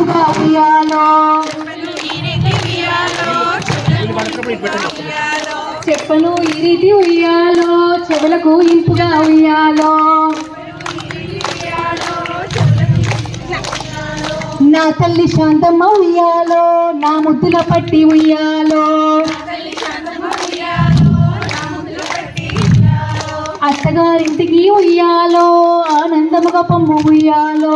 ఇంపుగా ఉయ్యాలో చెప్పను ఈ రీతి ఉయ్యాలో చెవులకు ఇంపుగా ఉయ్యాలో నా తల్లి శాంతమ్మ ఉయ్యాలో నా ముద్దుల పట్టి ఉయ్యాలో అత్తగారింటికి ఉయ్యాలో ఆనందముగా పొమ్ము ఉయ్యాలో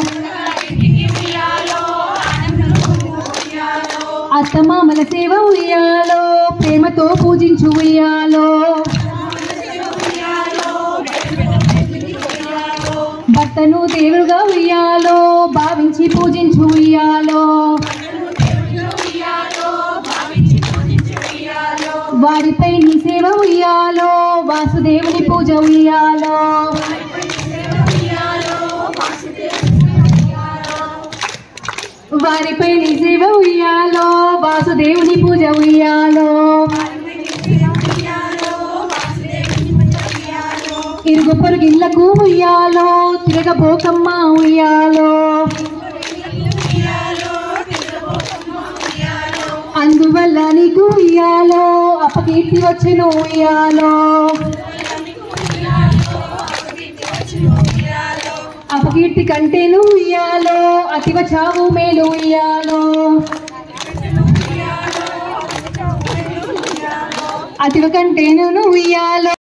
అత్తమామల సేవ ఉయ్యాలో ప్రేమతో పూజించు ఉయ్యాలో భర్తను దేవుడుగా ఉయ్యాలో భావించి పూజించు ఉయ్యాలో వారిపై నీ సేవ ఉయ్యాలో వాసుదేవుని పూజ ఉయ్యాలో వారిపై నీ సేవ ఉయ్యాలో వాసుదేవుని పూజ ఉయ్యాలో ఇరుగు పొరుగిళ్ళకు ఉయ్యాలో తిరగబోకమ్మ ఉయ్యాలో అందువల్ల నీకు ఉయ్యాలో అపకీర్తి వచ్చెను ఉయ్యాలో అపకీర్తి కంటేను ఉయ్యాలో అతివ చావు మేలు ఉయ్యాలో అతివ కంటేను ఉయ్యాలో